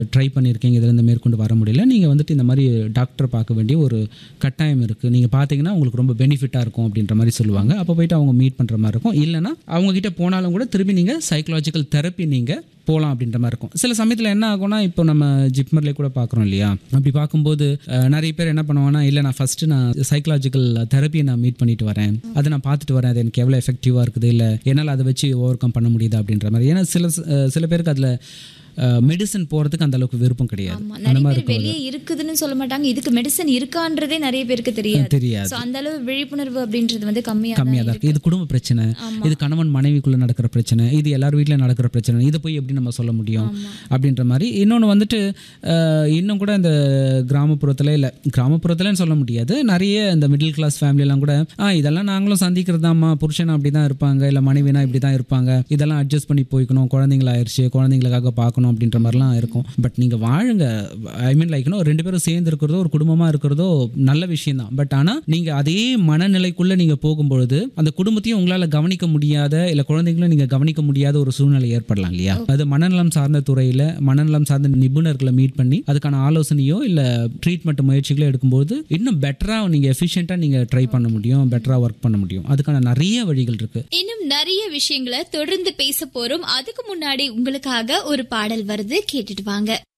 try பண்ணியிருக்கீங்க இதுலேருந்து மேற்கொண்டு வர முடியல நீங்கள் வந்துட்டு இந்த மாதிரி டாக்டர் பார்க்க வேண்டிய ஒரு கட்டாயம் இருக்குது நீங்கள் பார்த்தீங்கன்னா உங்களுக்கு ரொம்ப பெனிஃபிட்டாக இருக்கும் அப்படின்ற மாதிரி சொல்லுவாங்க அப்போ போயிட்டு அவங்க மீட் பண்ணுற மாதிரி இருக்கும் இல்லைனா அவங்க கிட்ட போனாலும் கூட திருப்பி நீங்கள் சைக்கலாஜிக்கல் தெரப்பி நீங்கள் போகலாம் அப்படின்ற மாதிரி இருக்கும் சில சமயத்தில் என்ன ஆகும்னா இப்போ நம்ம ஜிப்மர்லேயே கூட பார்க்குறோம் இல்லையா அப்படி பார்க்கும்போது அஹ், நிறைய பேர் என்ன பண்ணுவாங்கன்னா இல்லை நான் ஃபஸ்ட்டு நான் சைக்கலாஜிக்கல் தெரப்பியை நான் மீட் பண்ணிட்டு வரேன் அதை நான் பார்த்துட்டு வரேன் அது எனக்கு எவ்வளோ எஃபெக்டிவாக இருக்குது இல்லை என்னால் அதை வச்சு ஓவர் கம் பண்ண முடியுதா அப்படின்ற மாதிரி ஏன்னா சில அஹ், சில பேருக்கு அதில் மெடிசன் போகிறதுக்கு அந்த அளவுக்கு விருப்பம் கிடையாது ஆமா நிறைய பேர் வெளியே இருக்குதுன்னு சொல்ல மாட்டாங்க இதுக்கு மெடிசன் இருக்கான்றதே நிறைய பேருக்கு தெரியாது தெரியாது சோ அந்த அளவு விழிப்புணர்வு அப்படின்றது வந்து கம்மியா கம்மியாக தான் இருக்குது இது குடும்ப பிரச்சனை இது கணவன் மனைவிக்குள்ளே நடக்கிற பிரச்சனை இது எல்லார் வீட்டில் நடக்கிற பிரச்சனை இதை போய் எப்படி நம்ம சொல்ல முடியும் அப்படின்ற மாதிரி இன்னொன்று வந்துட்டு அஹ், இன்னும் கூட இந்த கிராமப்புறத்தில் இல்லை கிராமப்புறத்துலன்னு சொல்ல முடியாது நிறைய இந்த மிடில் கிளாஸ் ஃபேமிலியெல்லாம் கூட ஆ இதெல்லாம் நாங்களும் சந்திக்கிறது தான்மா புருஷன் அப்படி தான் இருப்பாங்க இல்லை மனைவினா இப்படி தான் இருப்பாங்க இதெல்லாம் அட்ஜஸ்ட் பண்ணி போய்க்கணும் குழந்தைங்களாயிருச்சு குழந்தைங்களுக்காக பார்க்கணும் அப்படின்ற மாதிரிலாம் இருக்கும் பட் நீங்கள் வாழுங்க ஐ மீன் லைக் ரெண்டு பேரும் சேர்ந்து இருக்கிறதோ ஒரு குடும்பமாக இருக்கிறதோ நல்ல விஷயம் தான் பட் ஆனால் நீங்கள் அதே மனநிலைக்குள்ளே நீங்கள் போகும்பொழுது அந்த குடும்பத்தையும் உங்களால் கவனிக்க முடியாத இல்லை குழந்தைங்களும் நீங்கள் கவனிக்க முடியாத ஒரு சூழ்நிலை ஏற்படலாம் இல்லையா அது மனநலம் சார்ந்த துறையில் மனநலம் சார்ந்த நிபுணர்களை மீட் பண்ணி அதுக்கான ஆலோசனையோ இல்லை ட்ரீட்மெண்ட் முயற்சிகளோ எடுக்கும்போது இன்னும் பெட்டராக நீங்கள் எஃபிஷியண்ட்டாக நீங்கள் ட்ரை பண்ண முடியும் பெட்டராக ஒர்க் பண்ண முடியும் அதுக்கான நிறைய வழிகள் இருக்குது இன்னும் நிறைய விஷயங்களை தொடர்ந்து பேச போறோம் அதுக்கு முன்னாடி உங்களுக்காக ஒரு பாடல் வருது கேட்டுட்டு வாங்க